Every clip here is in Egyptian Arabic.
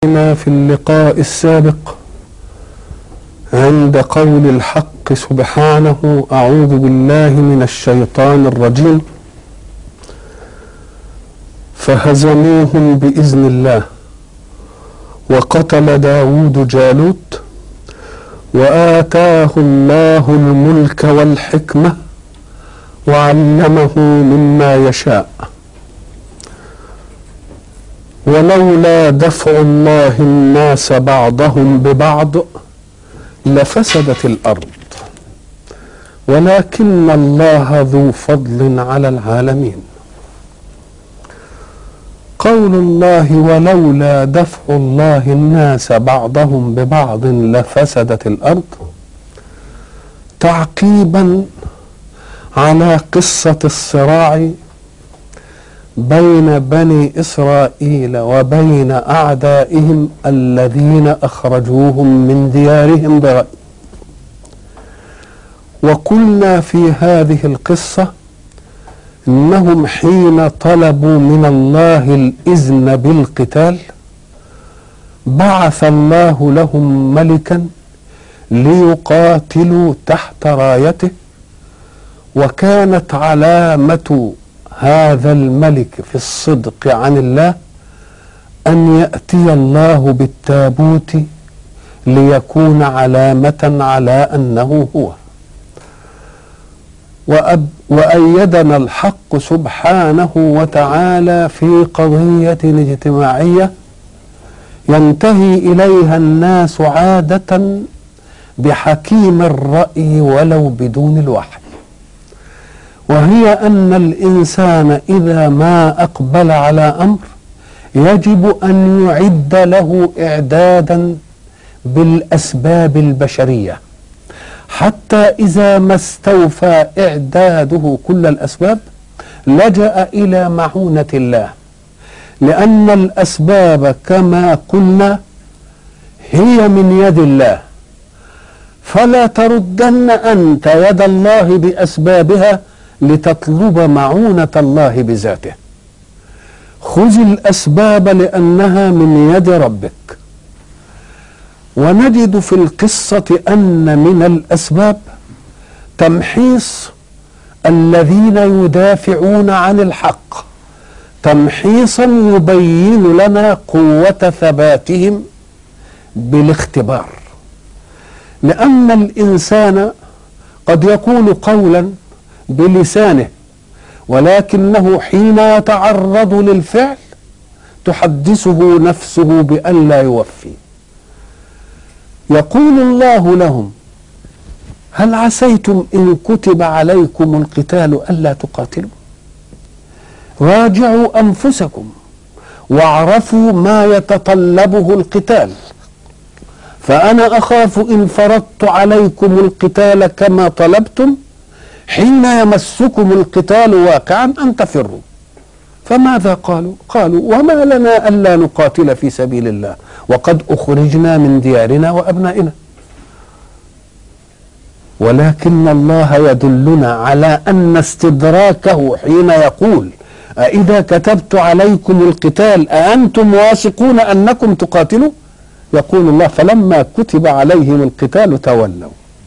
كنا في اللقاء السابق عند قول الحق سبحانه أعوذ بالله من الشيطان الرجيم فهزموهم بإذن الله وقتل داود جالوت وآتاه الله الملك والحكمة وعلمه مما يشاء ولولا دفع الله الناس بعضهم ببعض لفسدت الارض ولكن الله ذو فضل على العالمين قول الله ولولا دفع الله الناس بعضهم ببعض لفسدت الارض تعقيبا على قصه الصراع بين بني اسرائيل وبين اعدائهم الذين اخرجوهم من ديارهم برأي وقلنا في هذه القصه انهم حين طلبوا من الله الاذن بالقتال بعث الله لهم ملكا ليقاتلوا تحت رايته وكانت علامه هذا الملك في الصدق عن الله ان ياتي الله بالتابوت ليكون علامه على انه هو وأب وايدنا الحق سبحانه وتعالى في قضيه اجتماعيه ينتهي اليها الناس عاده بحكيم الراي ولو بدون الوحي وهي ان الانسان اذا ما اقبل على امر يجب ان يعد له اعدادا بالاسباب البشريه حتى اذا ما استوفى اعداده كل الاسباب لجا الى معونه الله لان الاسباب كما قلنا هي من يد الله فلا تردن انت يد الله باسبابها لتطلب معونة الله بذاته خذ الأسباب لأنها من يد ربك ونجد في القصة أن من الأسباب تمحيص الذين يدافعون عن الحق تمحيصا يبين لنا قوة ثباتهم بالاختبار لأن الإنسان قد يقول قولا بلسانه ولكنه حين يتعرض للفعل تحدثه نفسه بأن لا يوفي يقول الله لهم هل عسيتم إن كتب عليكم القتال ألا تقاتلوا راجعوا أنفسكم واعرفوا ما يتطلبه القتال فأنا أخاف إن فرضت عليكم القتال كما طلبتم حين يمسكم القتال واقعا أن تفروا فماذا قالوا قالوا وما لنا ألا نقاتل في سبيل الله وقد أخرجنا من ديارنا وأبنائنا ولكن الله يدلنا على أن استدراكه حين يقول أإذا كتبت عليكم القتال أأنتم واثقون أنكم تقاتلوا يقول الله فلما كتب عليهم القتال تولوا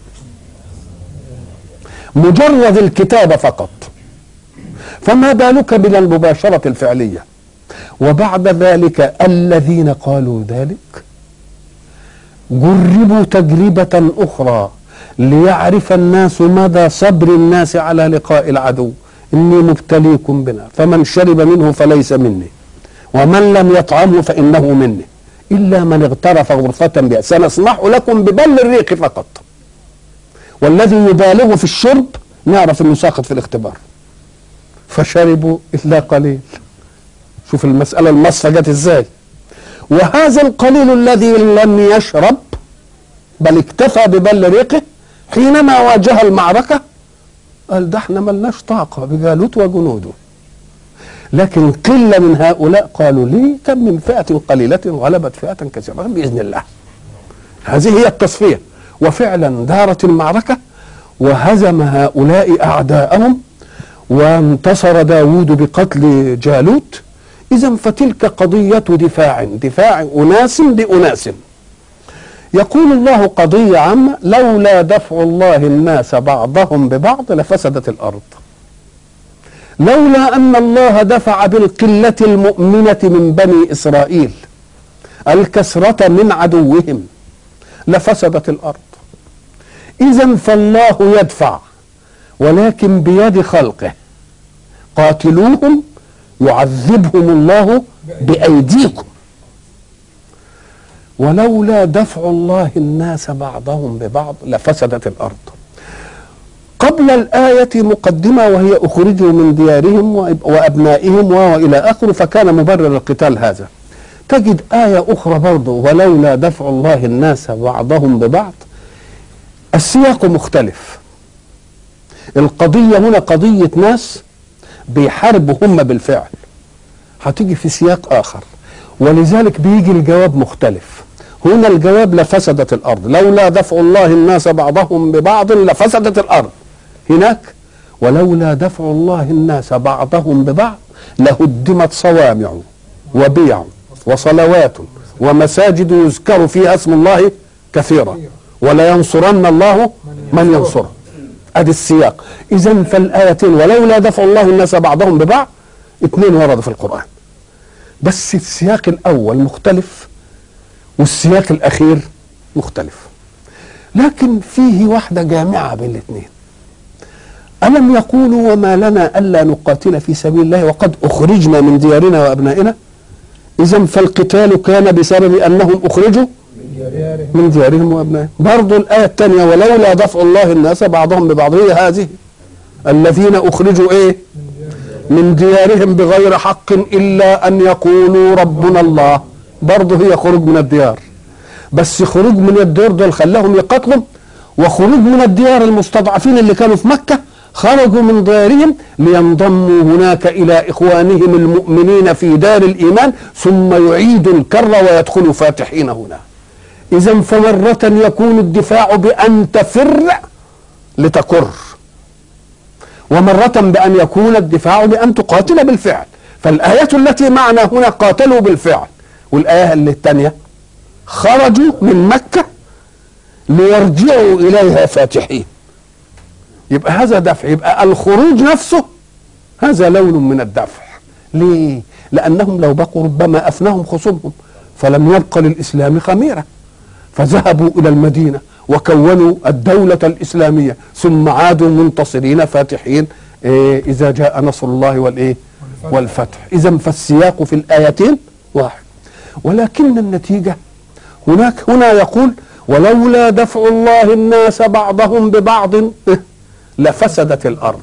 مجرد الكتابة فقط فما بالك من المباشرة الفعلية وبعد ذلك الذين قالوا ذلك جربوا تجربة أخرى ليعرف الناس مدى صبر الناس على لقاء العدو إني مبتليكم بنا فمن شرب منه فليس مني ومن لم يطعمه فإنه مني إلا من اغترف غرفة بها سنسمح لكم ببل الريق فقط والذي يبالغ في الشرب نعرف انه ساقط في الاختبار فشربوا الا قليل شوف المساله المصفى جت ازاي وهذا القليل الذي لم يشرب بل اكتفى ببل ريقه حينما واجه المعركه قال ده احنا ملناش طاقه بجالوت وجنوده لكن قله من هؤلاء قالوا لي كم من فئه قليله غلبت فئه كثيره باذن الله هذه هي التصفيه وفعلا دارت المعركة وهزم هؤلاء أعداءهم وانتصر داود بقتل جالوت إذا فتلك قضية دفاع دفاع أناس بأناس يقول الله قضية عامة لولا دفع الله الناس بعضهم ببعض لفسدت الأرض لولا أن الله دفع بالقلة المؤمنة من بني إسرائيل الكسرة من عدوهم لفسدت الأرض إذا فالله يدفع ولكن بيد خلقه قاتلوهم يعذبهم الله بأيديكم ولولا دفع الله الناس بعضهم ببعض لفسدت الأرض قبل الآية مقدمة وهي أخرجوا من ديارهم وأبنائهم وإلى آخره فكان مبرر القتال هذا تجد آية أخرى برضه ولولا دفع الله الناس بعضهم ببعض السياق مختلف القضية هنا قضية ناس بيحاربوا هم بالفعل هتيجي في سياق آخر ولذلك بيجي الجواب مختلف هنا الجواب لفسدت الأرض لولا دفع الله الناس بعضهم ببعض لفسدت الأرض هناك ولولا دفع الله الناس بعضهم ببعض لهدمت صوامع وبيع وصلوات ومساجد يذكر فيها اسم الله كثيرا ولا ينصرن الله من ينصره ادي السياق اذا فالايتين ولولا دفع الله الناس بعضهم ببعض اثنين وردوا في القران بس السياق الاول مختلف والسياق الاخير مختلف لكن فيه واحده جامعه بين الاثنين الم يقولوا وما لنا الا نقاتل في سبيل الله وقد اخرجنا من ديارنا وابنائنا اذا فالقتال كان بسبب انهم اخرجوا من ديارهم وابنائهم برضو الايه الثانيه ولولا دفع الله الناس بعضهم ببعض هي هذه الذين اخرجوا ايه من ديارهم بغير حق الا ان يقولوا ربنا الله برضه هي خروج من الديار بس خروج من الديار دول خلاهم يقاتلوا وخروج من الديار المستضعفين اللي كانوا في مكه خرجوا من ديارهم لينضموا هناك الى اخوانهم المؤمنين في دار الايمان ثم يعيدوا الكر ويدخلوا فاتحين هنا اذا فمره يكون الدفاع بان تفر لتكر ومرة بأن يكون الدفاع بأن تقاتل بالفعل فالآية التي معنا هنا قاتلوا بالفعل والآية اللي الثانية خرجوا من مكة ليرجعوا إليها فاتحين يبقى هذا دفع يبقى الخروج نفسه هذا لون من الدفع ليه لأنهم لو بقوا ربما أفناهم خصومهم فلم يبق للإسلام خميرة فذهبوا إلى المدينة وكونوا الدولة الإسلامية ثم عادوا منتصرين فاتحين إيه إذا جاء نصر الله والإيه والفتح إذا فالسياق في الآيتين واحد ولكن النتيجة هناك هنا يقول ولولا دفع الله الناس بعضهم ببعض إيه لفسدت الأرض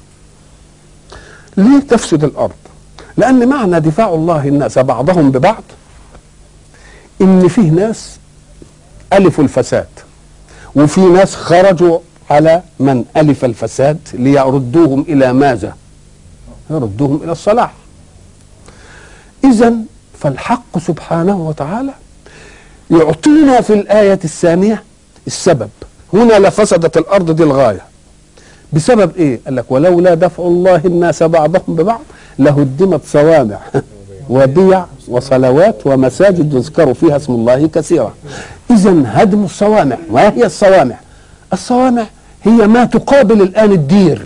ليه تفسد الأرض لأن معنى دفاع الله الناس بعضهم ببعض إن فيه ناس ألفوا الفساد وفي ناس خرجوا على من ألف الفساد ليردوهم إلى ماذا يردوهم إلى الصلاح إذا فالحق سبحانه وتعالى يعطينا في الآية الثانية السبب هنا لفسدت الأرض دي الغاية بسبب إيه قال لك ولولا دفع الله الناس بعضهم ببعض لهدمت صوامع وبيع وصلوات ومساجد يذكر فيها اسم الله كثيرا اذا هدم الصوامع ما هي الصوامع الصوامع هي ما تقابل الان الدير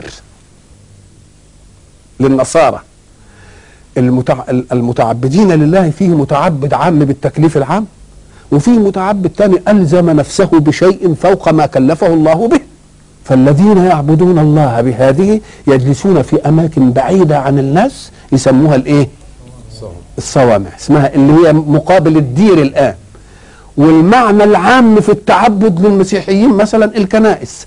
للنصارى المتع... المتعبدين لله فيه متعبد عام بالتكليف العام وفيه متعبد ثاني ألزم نفسه بشيء فوق ما كلفه الله به فالذين يعبدون الله بهذه يجلسون في أماكن بعيدة عن الناس يسموها الإيه الصوامع اسمها اللي هي مقابل الدير الآن والمعنى العام في التعبد للمسيحيين مثلا الكنائس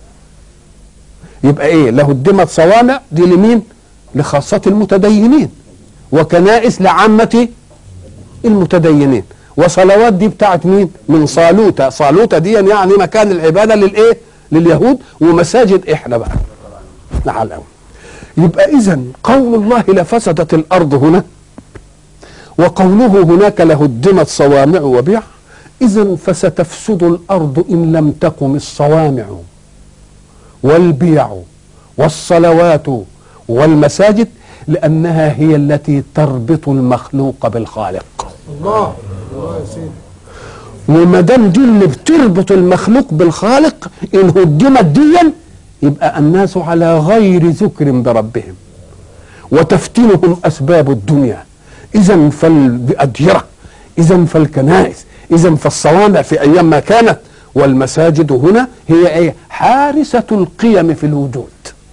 يبقى ايه له هدمت صوامع دي لمين لخاصة المتدينين وكنائس لعامة المتدينين وصلوات دي بتاعت مين من صالوتة صالوتة دي يعني مكان العبادة للايه لليهود ومساجد احنا بقى نعلم يبقى اذا قول الله لفسدت الارض هنا وقوله هناك لهدمت صوامع وبيع إذا فستفسد الأرض إن لم تقم الصوامع والبيع والصلوات والمساجد لأنها هي التي تربط المخلوق بالخالق الله الله يا سيدي وما دام دي اللي بتربط المخلوق بالخالق ان هدمت ديا يبقى الناس على غير ذكر بربهم وتفتنهم اسباب الدنيا اذا فالاديره اذا فالكنائس اذا فالصوامع في ايام ما كانت والمساجد هنا هي ايه حارسه القيم في الوجود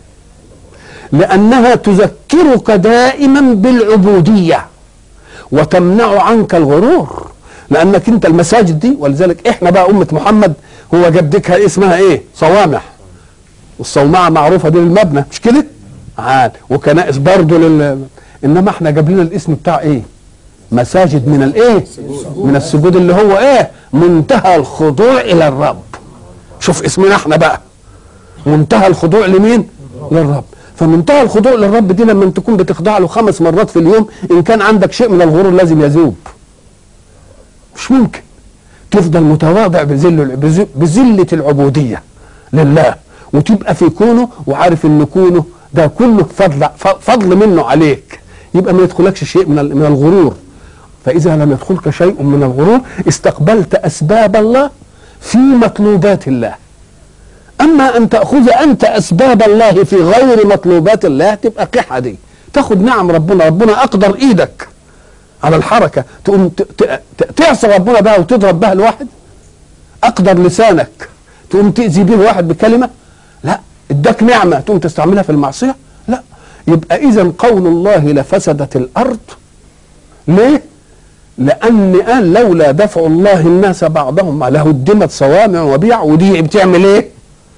لانها تذكرك دائما بالعبوديه وتمنع عنك الغرور لانك انت المساجد دي ولذلك احنا بقى امه محمد هو جدكها اسمها ايه صوامع والصومعه معروفه دي للمبنى مش كده عاد وكنائس برضه لل انما احنا جاب لنا الاسم بتاع ايه مساجد من الايه من السجود اللي هو ايه منتهى الخضوع الى الرب شوف اسمنا احنا بقى منتهى الخضوع لمين للرب فمنتهى الخضوع للرب دي لما تكون بتخضع له خمس مرات في اليوم ان كان عندك شيء من الغرور لازم يذوب مش ممكن تفضل متواضع بذل بذ- بذلة العبودية لله وتبقى في كونه وعارف ان كونه ده كله فضل ف- فضل منه عليك يبقى ما يدخلكش شيء من ال- من الغرور فإذا لم يدخلك شيء من الغرور استقبلت أسباب الله في مطلوبات الله أما أن تأخذ أنت أسباب الله في غير مطلوبات الله تبقى قحة دي تاخد نعم ربنا ربنا أقدر إيدك على الحركة تقوم ت- ت- ت- تعصي ربنا بها وتضرب بها الواحد أقدر لسانك تقوم تأذي به واحد بكلمة لا اداك نعمة تقوم تستعملها في المعصية لا يبقى إذا قول الله لفسدت الأرض ليه؟ لأن قال لولا دفع الله الناس بعضهم لهدمت صوامع وبيع ودي بتعمل إيه؟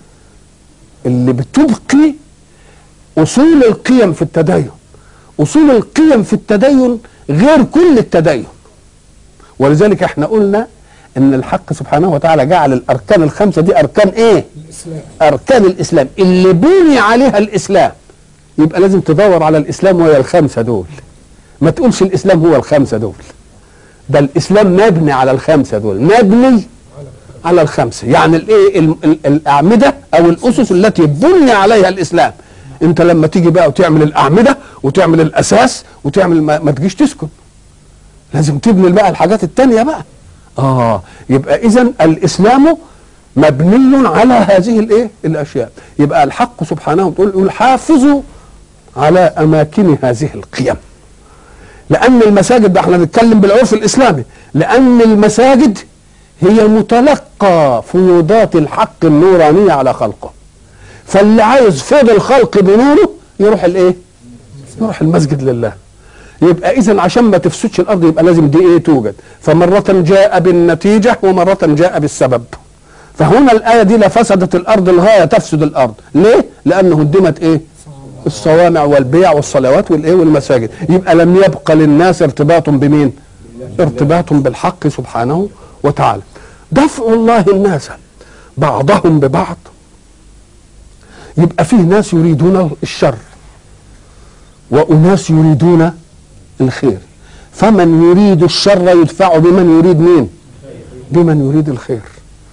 اللي بتبقي أصول القيم في التدين أصول القيم في التدين غير كل التدين ولذلك احنا قلنا ان الحق سبحانه وتعالى جعل الاركان الخمسه دي اركان ايه الاسلام اركان الاسلام اللي بني عليها الاسلام يبقى لازم تدور على الاسلام وهي الخمسه دول ما تقولش الاسلام هو الخمسه دول ده الاسلام مبني على الخمسه دول مبني على الخمسه يعني الايه ال- ال- الاعمده او الاسس التي بني عليها الاسلام انت لما تيجي بقى وتعمل الاعمده وتعمل الاساس وتعمل ما, ما تجيش تسكن لازم تبني بقى الحاجات التانية بقى اه يبقى اذا الاسلام مبني على هذه الايه الاشياء يبقى الحق سبحانه وتعالى يقول حافظوا على اماكن هذه القيم لان المساجد ده احنا نتكلم بالعرف الاسلامي لان المساجد هي متلقى فيوضات الحق النورانيه على خلقه فاللي عايز فيض الخلق بنوره يروح الايه يروح المسجد لله يبقى اذا عشان ما تفسدش الارض يبقى لازم دي ايه توجد فمره جاء بالنتيجه ومره جاء بالسبب فهنا الايه دي لفسدت الارض الغايه تفسد الارض ليه لانه هدمت ايه الصوامع والبيع والصلوات والايه والمساجد يبقى لم يبقى للناس ارتباط بمين ارتباط بالحق سبحانه وتعالى دفع الله الناس بعضهم ببعض يبقى فيه ناس يريدون الشر وأناس يريدون الخير فمن يريد الشر يدفع بمن يريد مين بمن يريد الخير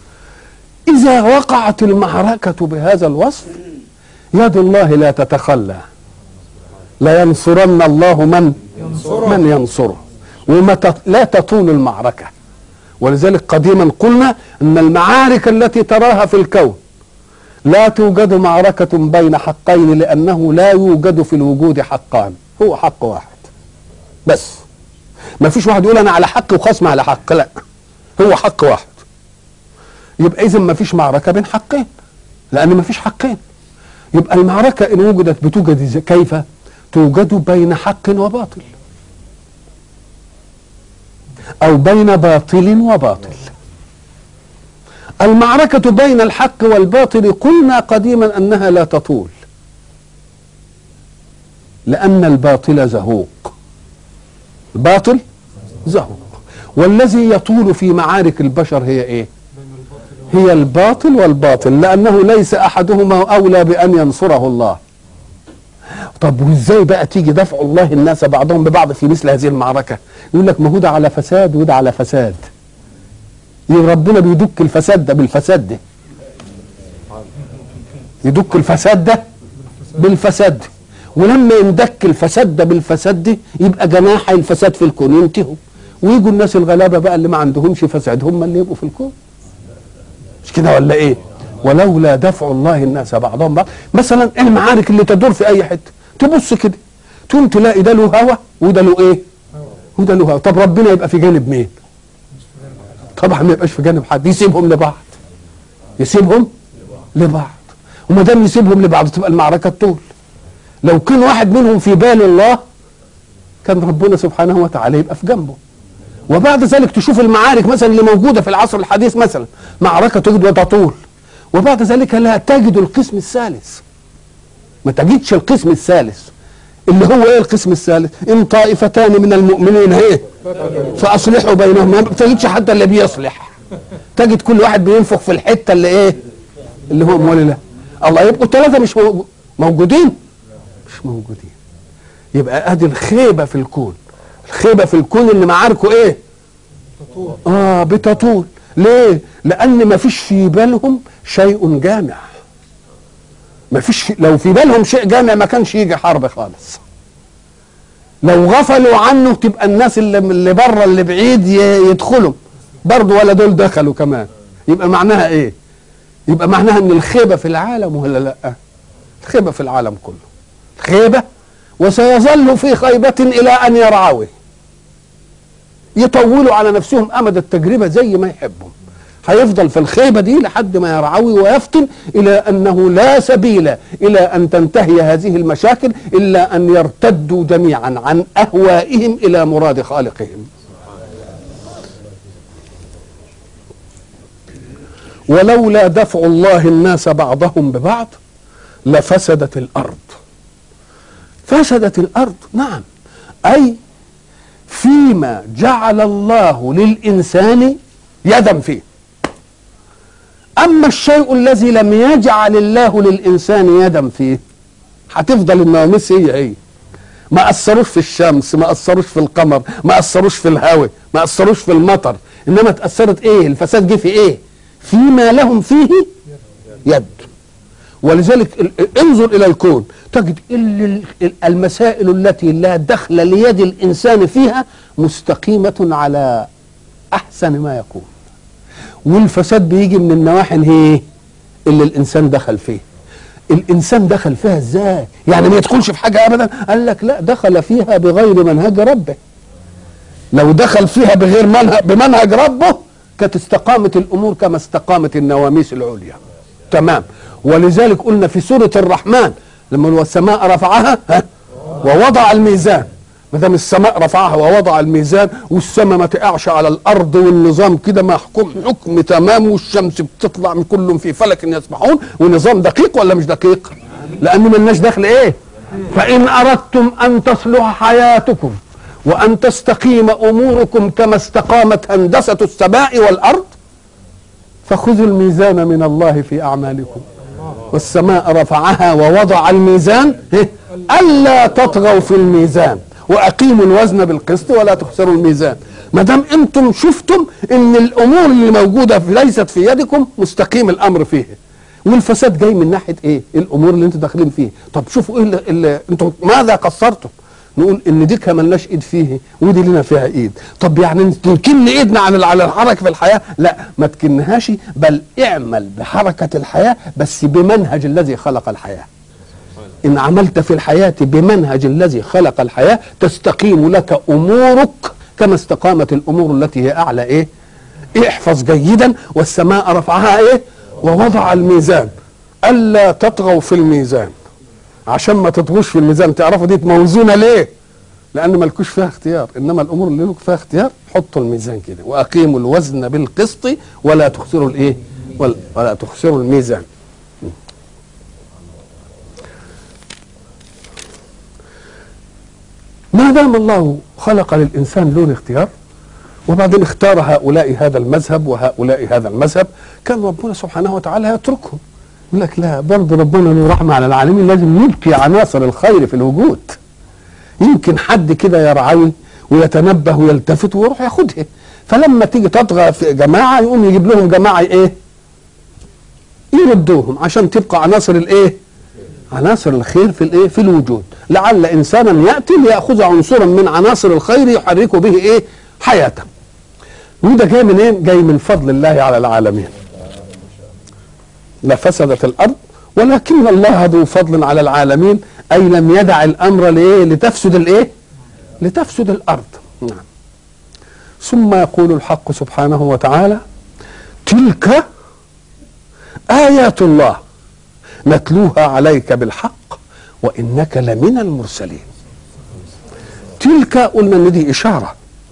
إذا وقعت المعركة بهذا الوصف يد الله لا تتخلى لا ينصرن الله من من ينصره وما تط- لا تطول المعركة ولذلك قديما قلنا أن المعارك التي تراها في الكون لا توجد معركة بين حقين لأنه لا يوجد في الوجود حقان هو حق واحد بس ما فيش واحد يقول أنا على حق وخصم على حق لا هو حق واحد يبقى إذا ما فيش معركة بين حقين لأن ما فيش حقين يبقى المعركة إن وجدت بتوجد إزاي- كيف توجد بين حق وباطل أو بين باطل وباطل المعركة بين الحق والباطل قلنا قديما أنها لا تطول لأن الباطل زهوق الباطل زهوق والذي يطول في معارك البشر هي إيه هي الباطل والباطل لأنه ليس أحدهما أولى بأن ينصره الله طب وازاي بقى تيجي دفع الله الناس بعضهم ببعض في مثل هذه المعركة يقول لك ما هو ده على فساد وده على فساد يبقى ربنا بيدك الفساد ده بالفساد ده يدك الفساد ده بالفساد ده ولما يندك الفساد ده بالفساد دي يبقى جناح الفساد في الكون ينتهوا ويجوا الناس الغلابه بقى اللي ما عندهمش فساد هم اللي يبقوا في الكون مش كده ولا ايه ولولا دفع الله الناس بعضهم بعض مثلا المعارك اللي تدور في اي حته تبص كده تقوم تلاقي ده له هوا وده له ايه وده له هوا طب ربنا يبقى في جانب مين طبعا ما يبقاش في جانب حد يسيبهم لبعض يسيبهم لبعض وما دام يسيبهم لبعض تبقى المعركه طول لو كان واحد منهم في بال الله كان ربنا سبحانه وتعالى يبقى في جنبه وبعد ذلك تشوف المعارك مثلا اللي موجوده في العصر الحديث مثلا معركه تجد وتطول وبعد ذلك لا تجد القسم الثالث ما تجدش القسم الثالث اللي هو ايه القسم الثالث ان طائفتان من المؤمنين ايه فاصلحوا بينهم ما تجدش حتى اللي بيصلح تجد كل واحد بينفخ في الحته اللي ايه اللي هو مولي له الله يبقوا ثلاثه مش موجو- موجودين مش موجودين يبقى ادي الخيبه في الكون الخيبه في الكون اللي معاركه ايه اه بتطول ليه لان ما فيش في بالهم شيء جامع ما فيش في لو في بالهم شيء جامع ما كانش يجي حرب خالص لو غفلوا عنه تبقى الناس اللي اللي بره اللي بعيد ي- يدخلوا برضه ولا دول دخلوا كمان يبقى معناها ايه يبقى معناها ان الخيبه في العالم ولا لا الخيبه في العالم كله خيبه وسيظل في خيبه الى ان يرعوه يطولوا على نفسهم امد التجربه زي ما يحبوا هيفضل في الخيبه دي لحد ما يرعوي ويفطن الى انه لا سبيل الى ان تنتهي هذه المشاكل الا ان يرتدوا جميعا عن اهوائهم الى مراد خالقهم ولولا دفع الله الناس بعضهم ببعض لفسدت الارض فسدت الارض نعم اي فيما جعل الله للانسان يدا فيه اما الشيء الذي لم يجعل الله للانسان يدا فيه هتفضل النواميس هي هي ما اثروش في الشمس ما اثروش في القمر ما اثروش في الهواء ما اثروش في المطر انما اتاثرت ايه الفساد جه في ايه فيما لهم فيه يد ولذلك ال- ال- انظر الى الكون تجد ال- ال- المسائل التي لا دخل ليد الانسان فيها مستقيمه على احسن ما يكون والفساد بيجي من النواحي هي اللي الانسان دخل فيه الانسان دخل فيها ازاي يعني ما يدخلش في حاجه ابدا قال لك لا دخل فيها بغير منهج ربه لو دخل فيها بغير منهج بمنهج ربه كانت استقامت الامور كما استقامت النواميس العليا تمام ولذلك قلنا في سوره الرحمن لما هو السماء رفعها ها ووضع الميزان ما دام السماء رفعها ووضع الميزان والسماء ما تقعش على الارض والنظام كده محكوم حكم تمام والشمس بتطلع من كل في فلك يسبحون ونظام دقيق ولا مش دقيق؟ لان ملناش دخل ايه؟ فان اردتم ان تصلح حياتكم وان تستقيم اموركم كما استقامت هندسه السماء والارض فخذوا الميزان من الله في اعمالكم والسماء رفعها ووضع الميزان إيه؟ الا تطغوا في الميزان واقيموا الوزن بالقسط ولا تخسروا الميزان ما دام انتم شفتم ان الامور اللي موجوده في ليست في يدكم مستقيم الامر فيه والفساد جاي من ناحيه ايه الامور اللي انتم داخلين فيه طب شوفوا ايه اللي, اللي انتم ماذا قصرتم نقول ان دي كمان لناش ايد فيه ودي لنا فيها ايد طب يعني تنكن ايدنا عن على الحركه في الحياه لا ما تكنهاش بل اعمل بحركه الحياه بس بمنهج الذي خلق الحياه ان عملت في الحياه بمنهج الذي خلق الحياه تستقيم لك امورك كما استقامت الامور التي هي اعلى ايه احفظ جيدا والسماء رفعها ايه ووضع الميزان الا تطغوا في الميزان عشان ما تطغوش في الميزان تعرفوا دي موزونه ليه لان مالكوش فيها اختيار انما الامور اللي لك فيها اختيار حطوا الميزان كده واقيموا الوزن بالقسط ولا تخسروا الايه ولا, ولا تخسروا الميزان ما دام الله خلق للانسان لون اختيار وبعدين اختار هؤلاء هذا المذهب وهؤلاء هذا المذهب كان ربنا سبحانه وتعالى يتركهم يقول لك لا برضه ربنا له رحمه على العالمين لازم يبقي عناصر الخير في الوجود يمكن حد كده يرعوي ويتنبه ويلتفت ويروح ياخدها فلما تيجي تطغى في جماعه يقوم يجيب لهم جماعه ايه؟ يردوهم عشان تبقى عناصر الايه؟ عناصر الخير في الايه في الوجود لعل انسانا ياتي لياخذ عنصرا من عناصر الخير يحرك به ايه حياته وده جاي من ايه جاي من فضل الله على العالمين لفسدت الارض ولكن الله ذو فضل على العالمين اي لم يدع الامر لايه لتفسد الايه لتفسد الارض نعم ثم يقول الحق سبحانه وتعالى تلك ايات الله نتلوها عليك بالحق وانك لمن المرسلين تلك قلنا ان دي اشاره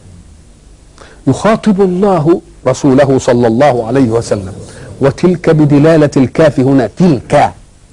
يخاطب الله رسوله صلى الله عليه وسلم وتلك بدلاله الكاف هنا تلك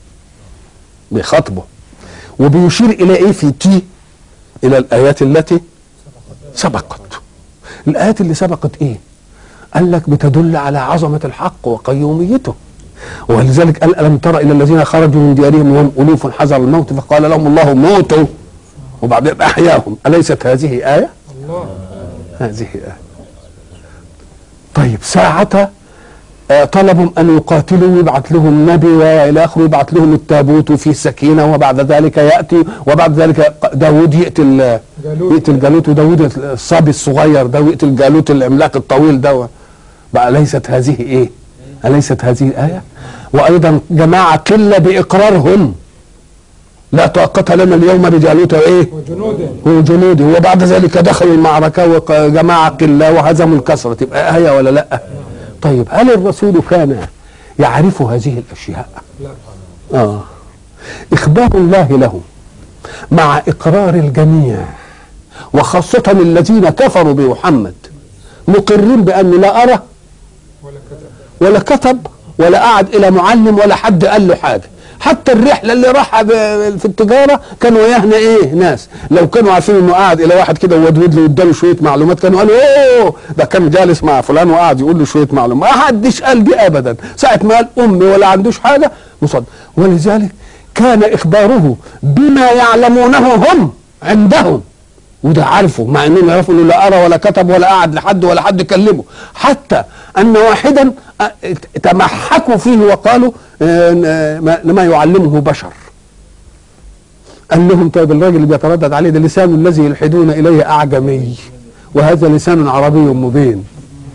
بخطبه وبيشير الى ايه في تي الى الايات التي سبقت الايات اللي سبقت ايه قال لك بتدل على عظمه الحق وقيوميته ولذلك قال الم تر الى الذين خرجوا من ديارهم وهم الوف حذر الموت فقال لهم الله موتوا وبعدين احياهم اليست هذه ايه الله هذه ايه طيب ساعة آه، طلبوا ان يقاتلوا ويبعث لهم نبي والى اخره يبعث لهم التابوت وفيه سكينه وبعد ذلك ياتي وبعد ذلك داوود يقتل جالوت. يقتل جالوت وداوود الصبي الصغير ده ويقتل جالوت العملاق الطويل ده بقى ليست هذه ايه؟ اليست هذه ايه؟ وايضا جماعه قله باقرارهم لا طاقة لنا اليوم بجالوت وايه؟ وجنوده وجنوده وبعد ذلك دخلوا المعركة وجماعة قلة وهزموا الكسرة تبقى آية ولا لا طيب هل الرسول كان يعرف هذه الأشياء لا آه إخبار الله له مع إقرار الجميع وخاصة الذين كفروا بمحمد مقرين بأنه لا أرى ولا كتب ولا كتب ولا قعد الى معلم ولا حد قال له حاجه حتى الرحله اللي راحها ب- في التجاره كانوا وياهنا ايه ناس لو كانوا عارفين انه قاعد الى واحد كده وودود له واداله شويه معلومات كانوا قالوا اوه ده كان جالس مع فلان وقعد يقول له شويه معلومات ما حدش قال دي ابدا ساعه ما قال امي ولا عندوش حاجه مصدق ولذلك كان اخباره بما يعلمونه هم عندهم وده عارفه مع انهم يعرفوا انه لا ارى ولا كتب ولا قعد لحد ولا حد كلمه حتى ان واحدا أ- تمحكوا فيه وقالوا آه، آه، ما ما يعلمه بشر قال لهم طيب الراجل اللي بيتردد عليه ده لسان الذي يلحدون اليه اعجمي وهذا لسان عربي مبين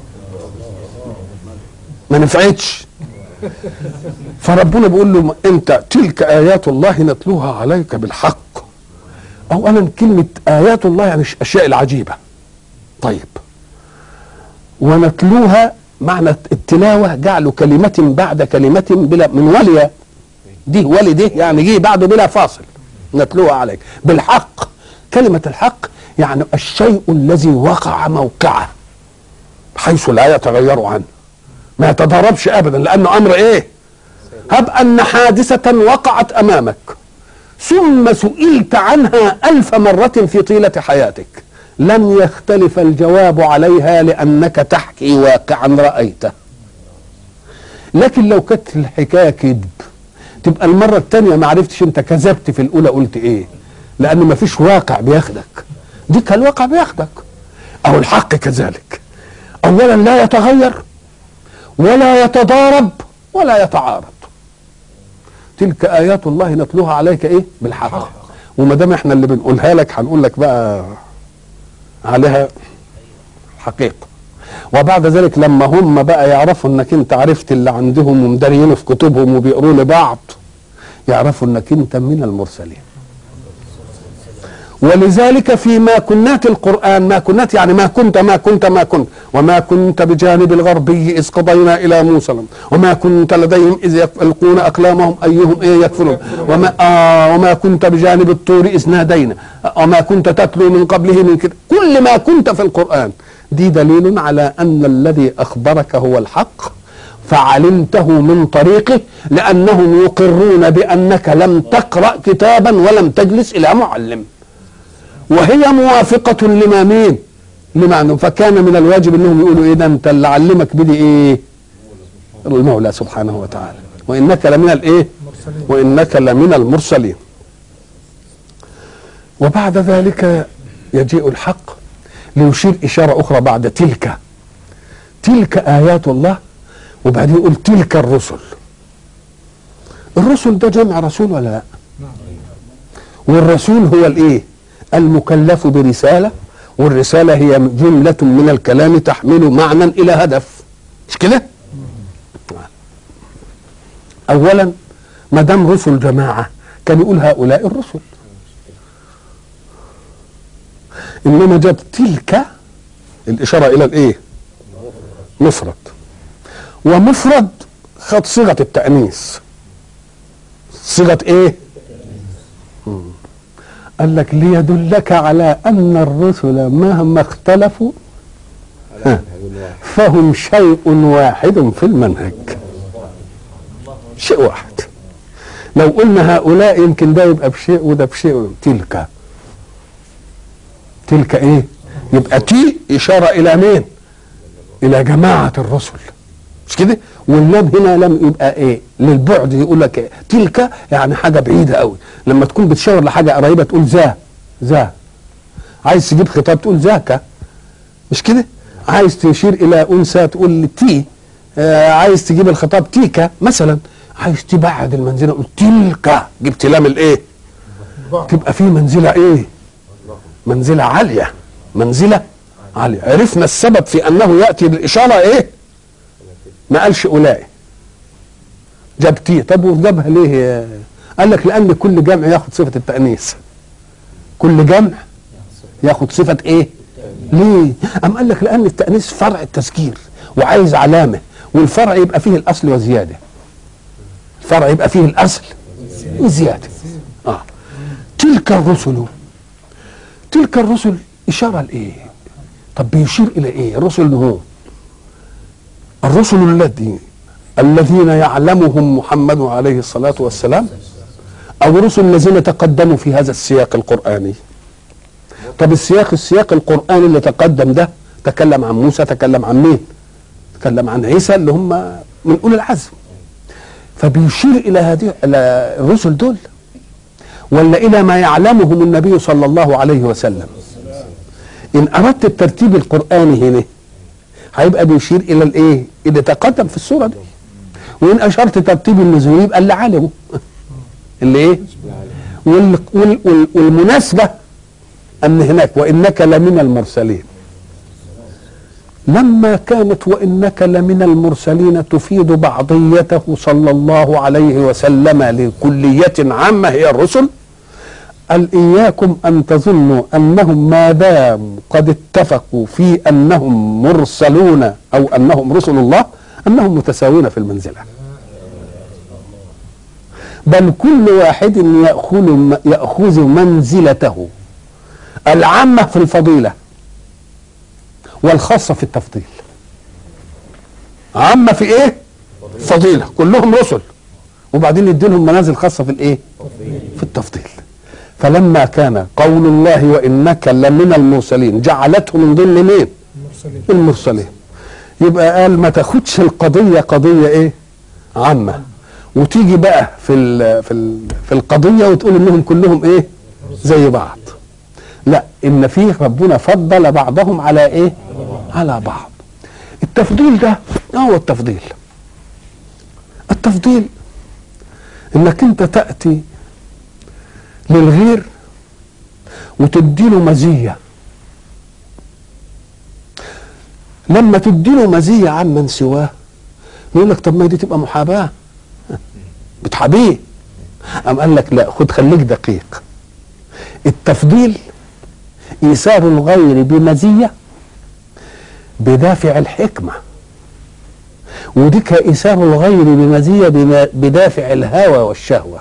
ما نفعتش فربنا بيقول له انت تلك ايات الله نتلوها عليك بالحق اولا كلمه ايات الله يعني الاشياء العجيبه طيب ونتلوها معنى التلاوه جعل كلمه بعد كلمه بلا من ولي دي ولي دي يعني جه بعده بلا فاصل نتلوها عليك بالحق كلمه الحق يعني الشيء الذي وقع موقعه حيث لا يتغير عنه ما يتضاربش ابدا لانه امر ايه هب ان حادثه وقعت امامك ثم سئلت عنها ألف مرة في طيلة حياتك لن يختلف الجواب عليها لأنك تحكي واقعا رأيته لكن لو كانت الحكاية كذب تبقى المرة الثانية ما عرفتش انت كذبت في الأولى قلت ايه لأن ما فيش واقع بياخدك دي كان الواقع بياخدك أو الحق كذلك أولا لا يتغير ولا يتضارب ولا يتعارض تلك ايات الله نتلوها عليك ايه بالحق وما دام احنا اللي بنقولها لك هنقول لك بقى عليها حقيقه وبعد ذلك لما هم بقى يعرفوا انك انت عرفت اللي عندهم ومدارينه في كتبهم وبيقروا لبعض يعرفوا انك انت من المرسلين ولذلك في ما كنات القرآن ما كنات يعني ما كنت ما كنت ما كنت وما كنت بجانب الغربي إذ قضينا إلى موسى وما كنت لديهم إذ يلقون أقلامهم أيهم إيه يكفرون وما, آه وما كنت بجانب الطور إذ نادينا وما كنت تتلو من قبله من كتاب كل ما كنت في القرآن دي دليل على أن الذي أخبرك هو الحق فعلمته من طريقه لأنهم يقرون بأنك لم تقرأ كتابا ولم تجلس إلى معلم وهي موافقة لما مين لما عندهم فكان من الواجب انهم يقولوا ايه ده انت اللي علمك بدي ايه المولى سبحانه وتعالى وانك لمن الايه مرسلين وانك لمن المرسلين وبعد ذلك يجيء الحق ليشير اشاره اخرى بعد تلك تلك ايات الله وبعدين يقول تلك الرسل الرسل ده جمع رسول ولا لا والرسول هو الايه المكلف برساله والرساله هي جمله من الكلام تحمل معنى الى هدف مش كده اولا ما دام رسل جماعه كان يقول هؤلاء الرسل انما جاب تلك الاشاره الى الايه مفرد ومفرد خد صيغه التانيث صيغه ايه مم. قال لك ليدلك على ان الرسل مهما اختلفوا ها، فهم شيء واحد في المنهج شيء واحد لو قلنا هؤلاء يمكن ده يبقى بشيء وده بشيء تلك تلك ايه يبقى تي اشاره الى مين الى جماعه الرسل مش كده واللام هنا لم يبقى ايه للبعد يقول لك إيه؟ تلك يعني حاجه بعيده قوي لما تكون بتشاور لحاجه قريبه تقول ذا ذا عايز تجيب خطاب تقول ذاك مش كده عايز تشير الى انثى تقول تي آه عايز تجيب الخطاب تيكا مثلا عايز تبعد المنزله تقول تلك جبت لام الايه تبقى في منزله ايه منزله عاليه منزله عاليه عرفنا السبب في انه ياتي بالاشاره ايه ما قالش اولئك جاب تي طب وجابها ليه قال لك لان كل جمع ياخد صفه التانيث كل جمع ياخد صفه ايه ليه ام قال لك لان التانيث فرع التذكير وعايز علامه والفرع يبقى فيه الاصل وزياده الفرع يبقى فيه الاصل وزياده اه تلك الرسل تلك الرسل اشاره لايه طب بيشير الى ايه الرسل هو الرسل الذي الذين يعلمهم محمد عليه الصلاة والسلام أو الرسل الذين تقدموا في هذا السياق القرآني طب السياق السياق القرآني اللي تقدم ده تكلم عن موسى تكلم عن مين تكلم عن عيسى اللي هم من أولي العزم فبيشير إلى هذه إلى الرسل دول ولا إلى ما يعلمهم النبي صلى الله عليه وسلم إن أردت الترتيب القرآني هنا هيبقى بيشير الى الايه اللي تقدم في الصوره دي وان اشرت ترتيب النزول يبقى اللي علمه اللي ايه وال وال وال والمناسبه ان هناك وانك لمن المرسلين لما كانت وانك لمن المرسلين تفيد بعضيته صلى الله عليه وسلم لكليه عامه هي الرسل قال إياكم أن تظنوا أنهم ما دام قد اتفقوا في أنهم مرسلون أو أنهم رسل الله أنهم متساوون في المنزلة بل كل واحد يأخذ يأخذ منزلته العامة في الفضيلة والخاصة في التفضيل عامة في إيه؟ فضيلة كلهم رسل وبعدين يديلهم منازل خاصة في الإيه؟ في التفضيل فلما كان قول الله وانك لمن المرسلين جعلته من ضمن مين المرسلين المرسلين يبقى قال ما تاخدش القضيه قضيه ايه عامه وتيجي بقى في ال في ال في القضيه وتقول انهم كلهم ايه زي بعض لا ان فيه ربنا فضل بعضهم على ايه على بعض التفضيل ده هو التفضيل التفضيل انك انت تاتي للغير وتديله مزية لما تديله مزية عن من سواه يقول لك طب ما دي تبقى محاباة بتحابيه أم قال لك لا خد خليك دقيق التفضيل إيثار الغير بمزية بدافع الحكمة ودي كإيثار الغير بمزية بما- بدافع الهوى والشهوة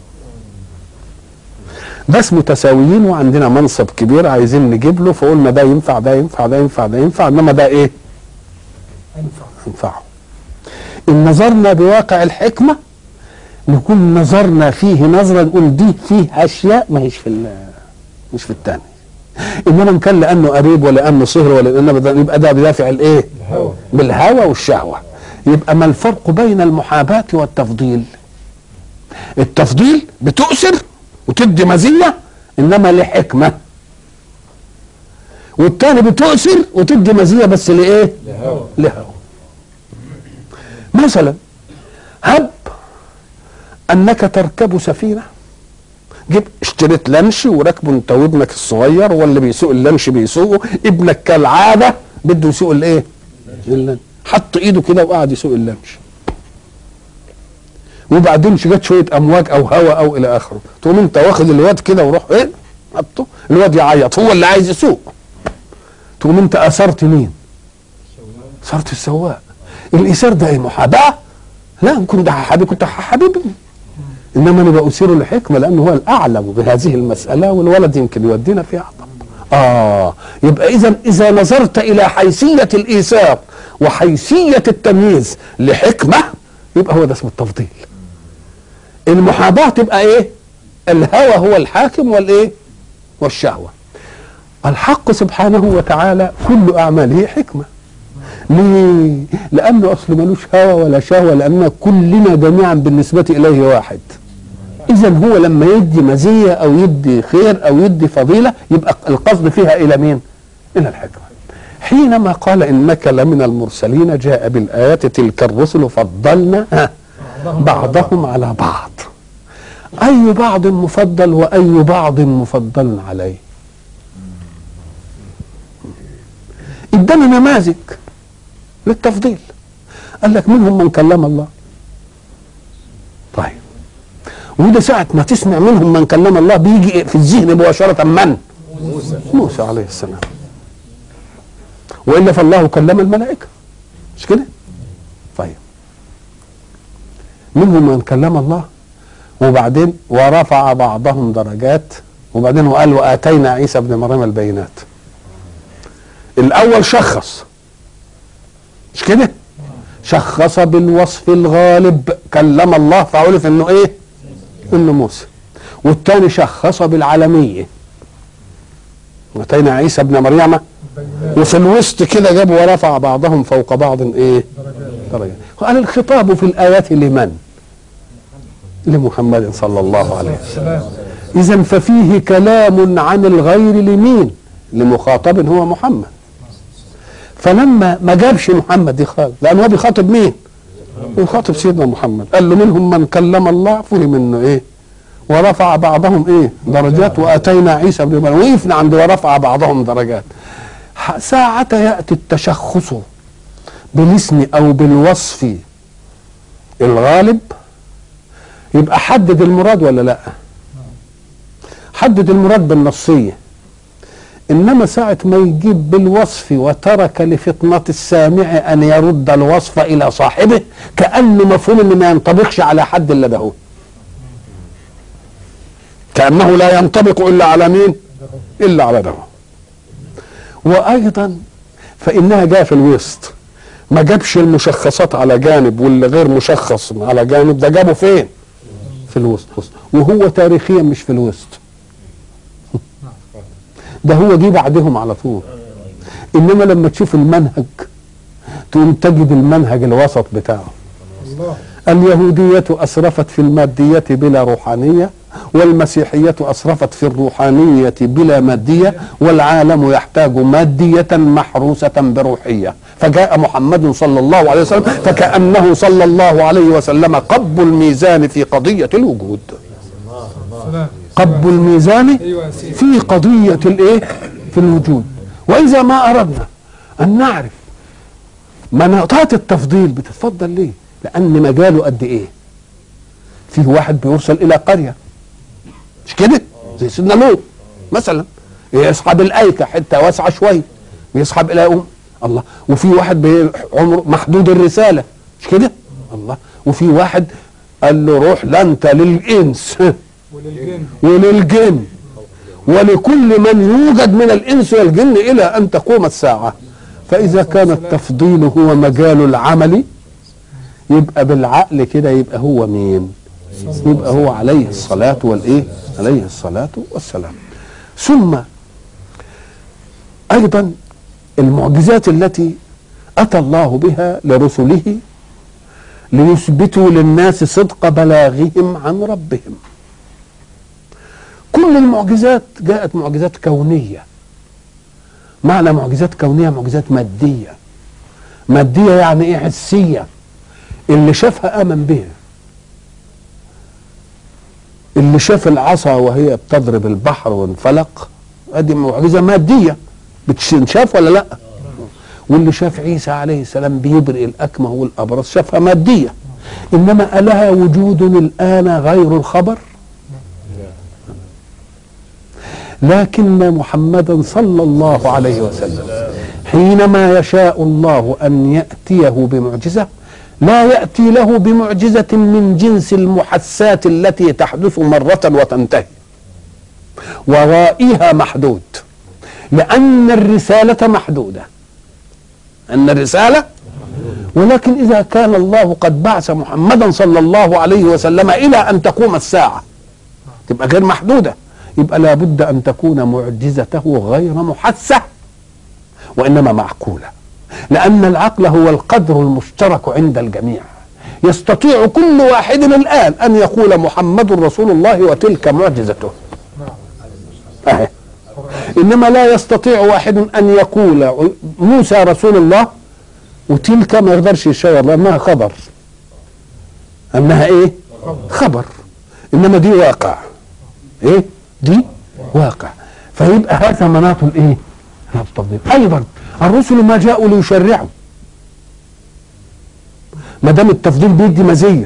ناس متساويين وعندنا منصب كبير عايزين نجيب له فقلنا ده ينفع ده ينفع ده ينفع ده ينفع انما ده ايه؟ أنفع ينفعه. ان نظرنا بواقع الحكمه نكون نظرنا فيه نظرا نقول دي فيه اشياء ما هيش في ال- مش في الثاني. انما ان كان لانه قريب ولا لانه صهر ولا لانه ده- يبقى ده بدافع الايه؟ الهوى بالهوى والشهوه. يبقى ما الفرق بين المحاباه والتفضيل؟ التفضيل بتؤثر وتدي مزيه انما لحكمه والتاني بتؤثر وتدي مزيه بس لايه؟ الهوى لهوى مثلا هب انك تركب سفينه جيب اشتريت لانش وراكبه انت وابنك الصغير واللي بيسوق اللانش بيسوقه ابنك كالعاده بده يسوق الايه؟ اللانش حط ايده كده وقعد يسوق اللانش وبعدين جت شويه امواج او هواء او الى اخره تقوم انت واخد الواد كده وروح ايه حطه الواد يعيط هو اللي عايز يسوق تقوم انت اثرت مين اثرت السواق الايثار ده ايه محاباه لا ان كنت حبيبي كنت حبيبي انما انا باثير الحكمه لانه هو الاعلم بهذه المساله والولد يمكن يودينا فيها اعظم اه يبقى اذا اذا نظرت الى حيثيه الايثار وحيثيه التمييز لحكمه يبقى هو ده اسمه التفضيل المحاباه تبقى ايه الهوى هو الحاكم والايه والشهوه الحق سبحانه وتعالى كل اعماله حكمه ليه لانه اصل ملوش هوى ولا شهوه لان كلنا جميعا بالنسبه اليه واحد اذا هو لما يدي مزيه او يدي خير او يدي فضيله يبقى القصد فيها الى مين الى الحكمه حينما قال انك لمن المرسلين جاء بالايات تلك الرسل فضلنا ها بعضهم على بعض اي بعض مفضل واي بعض مفضل عليه ادانا نماذج للتفضيل قال لك منهم من كلم الله طيب وده ساعة ما تسمع منهم من كلم الله بيجي في الذهن مباشرة من؟ موسى موسى عليه السلام وإلا فالله كلم الملائكة مش كده؟ طيب منهم من كلم الله وبعدين ورفع بعضهم درجات وبعدين وقال وآتينا عيسى ابن مريم البينات الأول شخص مش كده شخص بالوصف الغالب كلم الله فعرف انه ايه انه موسى والتاني شخص بالعالمية واتينا عيسى ابن مريم وفي الوسط كده جاب ورفع بعضهم فوق بعض ايه درجات وقال الخطاب في الآيات لمن لمحمد صلى الله عليه وسلم إذا ففيه كلام عن الغير لمين لمخاطب هو محمد فلما ما جابش محمد دي خالص لان هو بيخاطب مين؟ بيخاطب سيدنا محمد قال له منهم من كلم الله فهم منه ايه؟ ورفع بعضهم ايه؟ درجات واتينا عيسى ابن مريم وقفنا عند ورفع بعضهم درجات ساعة يأتي التشخص بالاسم أو بالوصف الغالب يبقى حدد المراد ولا لا حدد المراد بالنصيه انما ساعه ما يجيب بالوصف وترك لفطنه السامع ان يرد الوصف الى صاحبه كانه مفهوم ان ما ينطبقش على حد الا ده كانه لا ينطبق الا على مين الا على ده وايضا فانها جايه في الوسط ما جابش المشخصات على جانب واللي غير مشخص على جانب ده جابه فين في الوسط وهو تاريخيا مش في الوسط ده هو جه بعدهم على طول انما لما تشوف المنهج تقوم تجد المنهج الوسط بتاعه الله اليهودية أسرفت في المادية بلا روحانية والمسيحية أسرفت في الروحانية بلا مادية والعالم يحتاج مادية محروسة بروحية فجاء محمد صلى الله عليه وسلم فكأنه صلى الله عليه وسلم قب الميزان في قضية الوجود سلام قب الميزان ايوه يا سيدي في قضية الايه في الوجود وإذا ما أردنا أن نعرف مناطات التفضيل بتتفضل ليه لأن مجاله قد إيه فيه واحد بيرسل إلى قرية مش كده زي سيدنا لوط مثلا يصحب الأيكة حتة واسعة شوية يصحب إلى أم الله وفي واحد بعمر محدود الرسالة مش كده الله وفي واحد قال له روح لا انت للإنس وللجن وللجن ولكل من يوجد من الانس والجن الى ان تقوم الساعه فاذا كان التفضيل هو مجال العمل يبقى بالعقل كده يبقى هو مين يبقى هو عليه الصلاه والايه عليه الصلاه والسلام ثم ايضا المعجزات التي اتى الله بها لرسله ليثبتوا للناس صدق بلاغهم عن ربهم كل المعجزات جاءت معجزات كونية معنى معجزات كونية معجزات مادية مادية يعني ايه حسية اللي شافها آمن بها اللي شاف العصا وهي بتضرب البحر وانفلق ادي معجزه ماديه بتشاف ولا لا واللي شاف عيسى عليه السلام بيبرئ الاكمه والابرص شافها ماديه انما الها وجود الان غير الخبر لكن محمدا صلى الله عليه وسلم حينما يشاء الله ان ياتيه بمعجزه لا ياتي له بمعجزه من جنس المحسات التي تحدث مره وتنتهي ورائها محدود لان الرساله محدوده ان الرساله ولكن اذا كان الله قد بعث محمدا صلى الله عليه وسلم الى ان تقوم الساعه تبقى غير محدوده يبقى لابد ان تكون معجزته غير محسه وانما معقوله لان العقل هو القدر المشترك عند الجميع يستطيع كل واحد الان ان يقول محمد رسول الله وتلك معجزته أهي. انما لا يستطيع واحد ان يقول موسى رسول الله وتلك ما يقدرش يشاور لانها خبر انها ايه خبر انما دي واقع ايه دي واقع فيبقى هذا مناط الايه التفضيل ايضا الرسل ما جاءوا ليشرعوا ما دام التفضيل بيدي مزيه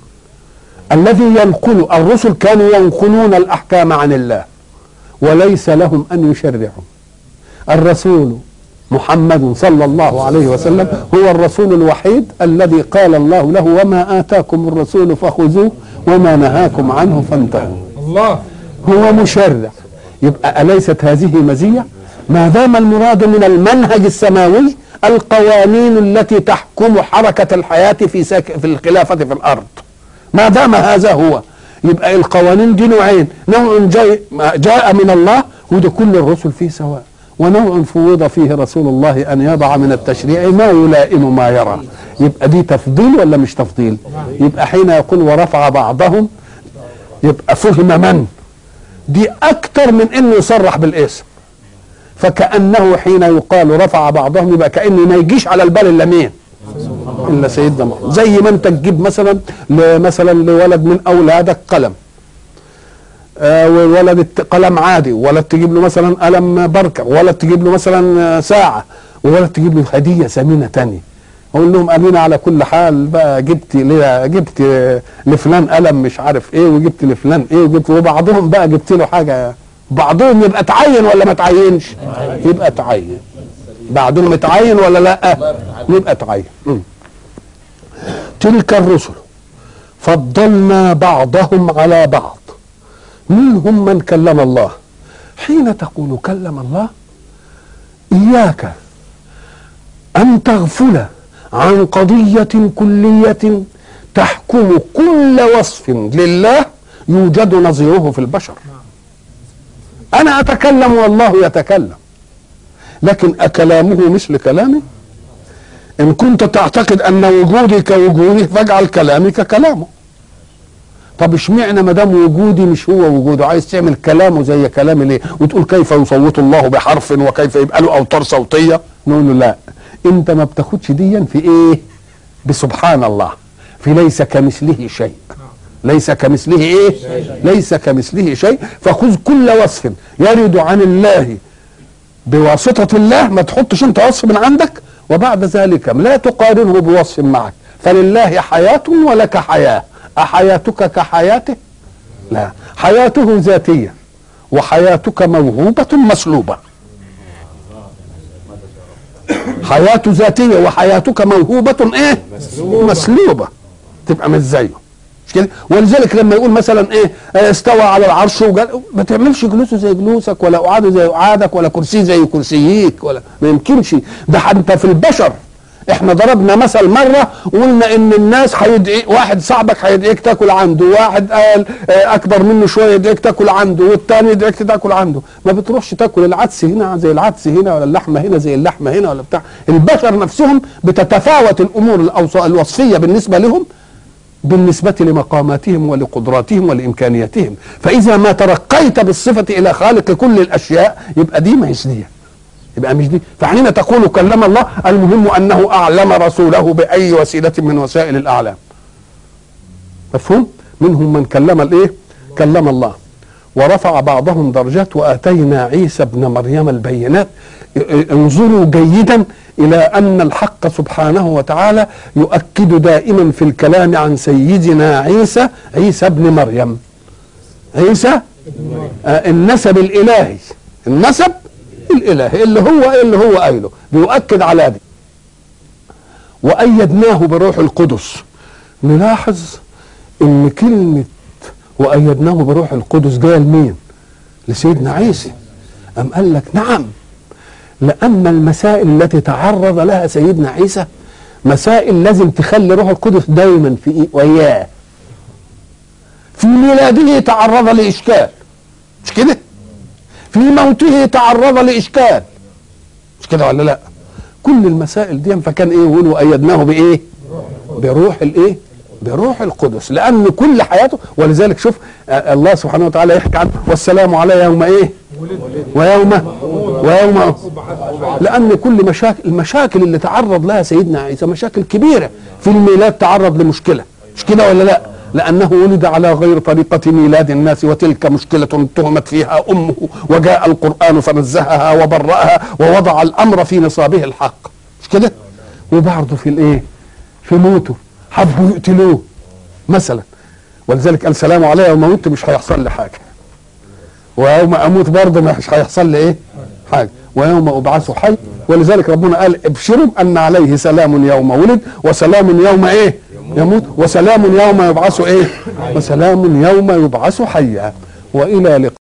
الذي ينقل الرسل كانوا ينقلون الاحكام عن الله وليس لهم ان يشرعوا الرسول محمد صلى الله عليه وسلم هو الرسول الوحيد الذي قال الله له وما اتاكم الرسول فخذوه وما نهاكم عنه فانتهوا الله هو مشرع يبقى أليست هذه مزية ما دام المراد من المنهج السماوي القوانين التي تحكم حركة الحياة في سك... في الخلافة في الأرض ما دام هذا هو يبقى القوانين دي نوعين نوع جاي جاء من الله وده كل الرسل فيه سواء ونوع فوض فيه رسول الله أن يضع من التشريع ما يلائم ما يرى يبقى دي تفضيل ولا مش تفضيل يبقى حين يقول ورفع بعضهم يبقى فهم من دي اكتر من انه يصرح بالاسم فكانه حين يقال رفع بعضهم يبقى كانه ما يجيش على البال الا مين الا سيدنا محمد زي ما انت تجيب مثلا ل- مثلا لولد من اولادك قلم آه وولد الت- قلم عادي ولد تجيب له مثلا قلم بركه ولد تجيب له مثلا آه، ساعه وولد تجيب له هديه ثمينه تانية اقول لهم امين على كل حال بقى جبت ليه جبت آه، لفلان قلم مش عارف ايه وجبت لفلان ايه وجبت وبعضهم بقى جبت له حاجه بعضهم يبقى تعين ولا ما تعينش يبقى تعين بعضهم متعين ولا لا يبقى تعين مم. تلك الرسل فضلنا بعضهم على بعض منهم من كلم الله حين تقول كلم الله إياك أن تغفل عن قضية كلية تحكم كل وصف لله يوجد نظيره في البشر أنا أتكلم والله يتكلم لكن أكلامه مثل كلامي إن كنت تعتقد أن وجودي كوجوده فاجعل كلامي ككلامه طب اشمعنى ما دام وجودي مش هو وجوده عايز تعمل كلامه زي كلامي ليه وتقول كيف يصوت الله بحرف وكيف يبقى له اوتار صوتيه نقول له لا انت ما بتاخدش ديا في ايه بسبحان الله في ليس كمثله شيء ليس كمثله ايه ليس كمثله شيء فخذ كل وصف يرد عن الله بواسطة الله ما تحطش انت وصف من عندك وبعد ذلك لا تقارنه بوصف معك فلله حياة ولك حياة أحياتك كحياته لا حياته ذاتية وحياتك موهوبة مسلوبة حياة ذاتية وحياتك موهوبة ايه مسلوبة تبقى مش زيه مش كده ولذلك لما يقول مثلا ايه آه، استوى على العرش وجل ما تعملش جلوسه زي جلوسك ولا قعاده زي قعادك ولا كرسيه زي كرسيك ولا ما يمكنش ده حتى في البشر احنا ضربنا مثل مره وقلنا ان الناس هيدعي واحد صاحبك هيدعيك تاكل عنده واحد قال آه، اكبر منه شويه يدعيك تاكل عنده والتاني يدعيك تاكل عنده ما بتروحش تاكل العدس هنا زي العدس هنا ولا اللحمه هنا زي اللحمه هنا ولا بتاع البشر نفسهم بتتفاوت الامور الأوص- الوصفيه بالنسبه لهم بالنسبة لمقاماتهم ولقدراتهم ولإمكانياتهم فإذا ما ترقيت بالصفة إلى خالق كل الأشياء يبقى دي ما هيش دي يبقى مش دي فحين تقول كلم الله المهم أنه أعلم رسوله بأي وسيلة من وسائل الأعلام مفهوم منهم من كلم الإيه كلم الله ورفع بعضهم درجات واتينا عيسى ابن مريم البينات انظروا جيدا الى ان الحق سبحانه وتعالى يؤكد دائما في الكلام عن سيدنا عيسى عيسى ابن مريم عيسى آه النسب الالهي النسب الالهي اللي هو اللي هو قايله بيؤكد على دي وايدناه بروح القدس نلاحظ ان كلمه وايدناه بروح القدس جايه لمين لسيدنا عيسى ام قال لك نعم لان المسائل التي تعرض لها سيدنا عيسى مسائل لازم تخلي روح القدس دايما في إيه؟ وياه في ميلاده تعرض لاشكال مش كده في موته تعرض لاشكال مش كده ولا لا كل المسائل دي فكان ايه يقول وايدناه بايه بروح الايه بروح القدس لان كل حياته ولذلك شوف آه، الله سبحانه وتعالى يحكي عنه والسلام علي يوم ايه ويوم ويوم لان كل مشاكل المشاكل اللي تعرض لها سيدنا عيسى مشاكل كبيره في الميلاد تعرض لمشكله مش كده ولا لا لانه ولد على غير طريقه ميلاد الناس وتلك مشكله تهمت فيها امه وجاء القران فنزهها وبرأها ووضع الامر في نصابه الحق مش كده وبعضه في الايه في موته حبوا يقتلوه مثلا ولذلك قال سلام علي يوم موت مش هيحصل لي حاجه ويوم اموت برضه مش هيحصل لي ايه حاجه ويوم ابعث حي ولذلك ربنا قال ابشروا ان عليه سلام يوم ولد وسلام يوم ايه يموت وسلام يوم يبعث ايه وسلام يوم يبعث حيا والى لقاء